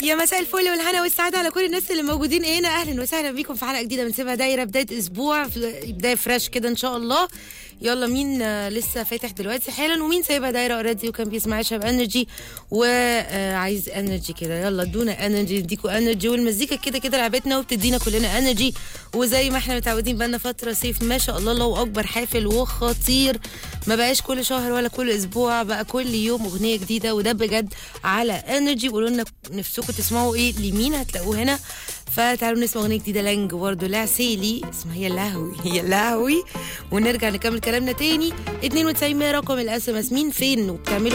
يا مساء الفل والهنا والسعادة على كل الناس اللي موجودين هنا أهلا وسهلا بيكم في حلقة جديدة من سيبها دايرة بداية أسبوع في- بداية فريش كده إن شاء الله يلا مين آه، لسه فاتح دلوقتي حالا ومين سايبها دايرة اوريدي وكان بيسمع شباب انرجي وعايز انرجي كده يلا ادونا انرجي نديكوا انرجي والمزيكا كده كده لعبتنا وبتدينا كلنا انرجي وزي ما احنا متعودين بقالنا فترة صيف ما شاء الله الله أكبر حافل وخطير ما بقاش كل شهر ولا كل اسبوع بقى كل يوم اغنيه جديده وده بجد على انرجي قولوا لنا نفسكم تسمعوا ايه لمين هتلاقوه هنا فتعالوا نسمع اغنيه جديده لانج برضه لعسيلي اسمها هي اللهوي هي اللهوي ونرجع نكمل كلامنا تاني 92 رقم الاس ام اس مين فين وبتعملوا